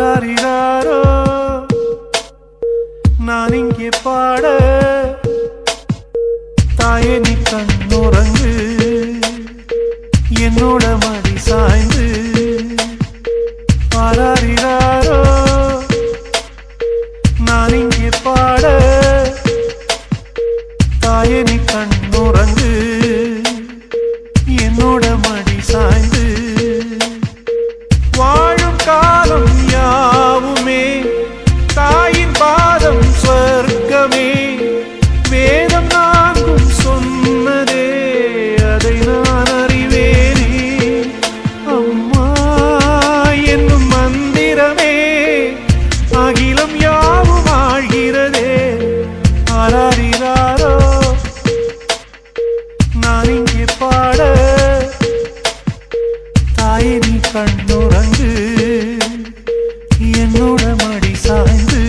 ஆராரிராரோ நான் இங்கே பாட தாயே நீ கண்ணுறங்கு என்னோட மடி சாய்ந்து ஆராரிராரோ நான் இங்கே பாட தாயே நீ கண்ணுறங்கு என்னோட மடி சாய்ந்து வாழும் காலம் யாவுமே தாயின் பாதம் சொர்க்கமே வேதம் நான்கும் சொன்னதே அதை நான் அறிவேனே அம்மா என்னும் மந்திரமே அகிலம் யாவும் ஆழ்கிறதே ஆராரிராரோ நான் இங்கே பாட தாயே நீ கண்ணுறங்கு என்னோட மடி சாய்ந்து